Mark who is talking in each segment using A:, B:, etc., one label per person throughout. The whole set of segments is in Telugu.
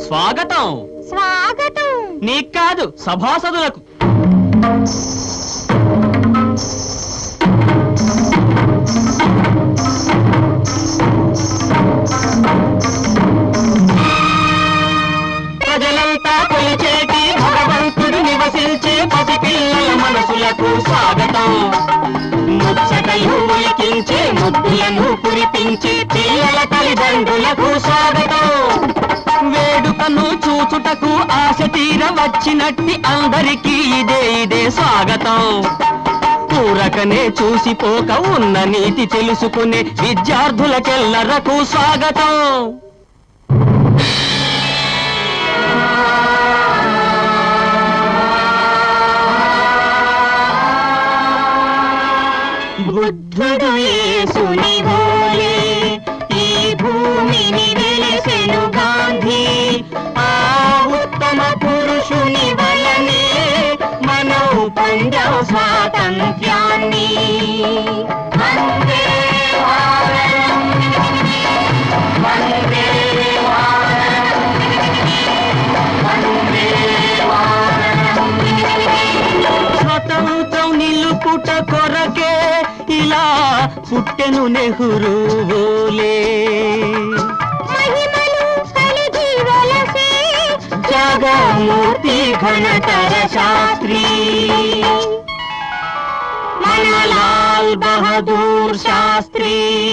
A: స్వాగతం
B: స్వాగతం
A: నీకు కాదు సభాసదులకు ప్రజలంతా కొలిచేటి భగవంతుడు నివసించే పసిపిల్లల మనసులకు స్వాగతం ముచ్చటలు ఉలికించే ముద్దులను కురిపించే పిల్లల తల్లిదండ్రులకు స్వాగతం వేడుకను చూచుటకు ఆశ తీర వచ్చినట్టి అందరికీ ఇదే ఇదే స్వాగతం ఊరకనే చూసిపోక ఉన్న నీతి తెలుసుకునే విద్యార్థులకెల్లరకు స్వాగతం బుద్ధుడు యేసుని వోలే ఈ భూమిని వెలిసెను గాంధీ ఆ ఉత్తమ పురుషుని వలనే మనం పొందాం స్వాతంత్ర్యాన్ని వందే భారతం, వందే భారతం, వందే భారతం. స్వతంత్రం నిలుపుట కొరకే ఇలా పుట్టెను నెహ్రూలే
B: మహిమలు కలిగి వెలసే
A: జగమూర్తి ఘనతర శాస్త్రి మన లాల్ బహదూర్ శాస్త్రి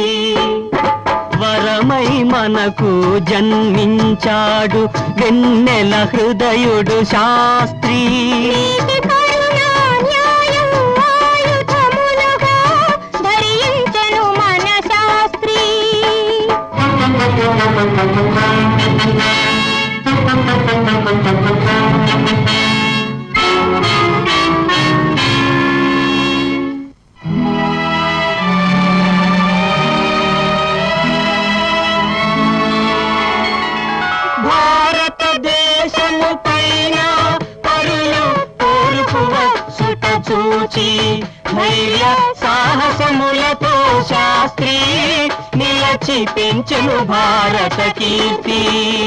A: వరమై మనకు జన్మించాడు వెన్నెల హృదయుడు శాస్త్రి
B: నీతి కరుణ న్యాయం ఆయుధములుగా ధరించెను మన శాస్త్రి
A: భారతదేశము పైన పరులు తూర్పు వచ్చుట చూచి ధైర్య సాహసములతో శాస్త్రి నిలచి పెంచును భారత కీర్తి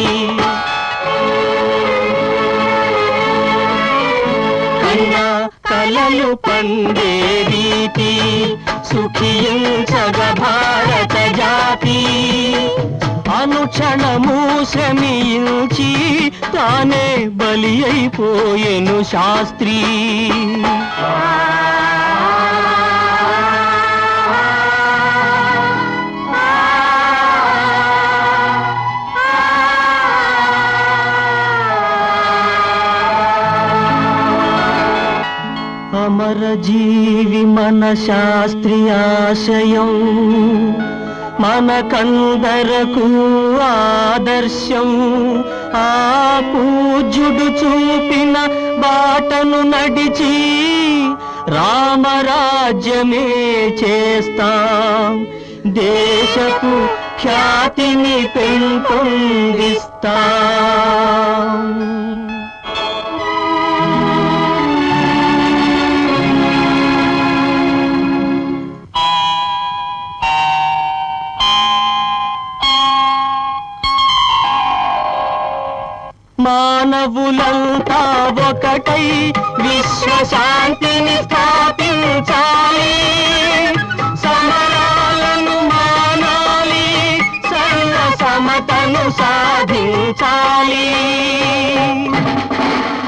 A: కన్నా కలలు పండే రీతి సుఖించగ భారత జాతి అనుక్షణము శ్రమించి తానే బలి అయిపోయెను శాస్త్రి అమర జీవి మన శాస్త్రి ఆశయం మనకందరకు ఆదర్శం ఆ పూజ్యుడు చూపిన బాటను నడిచి రామరాజ్యమే చేస్తాం దేశపు ఖ్యాతిని పెంపొందిస్తాం మానవులంతా ఒకటై విశ్వశాంతిని స్థాపించాలి సమరాలను మానాలి సర్వ సమతను సాధించాలి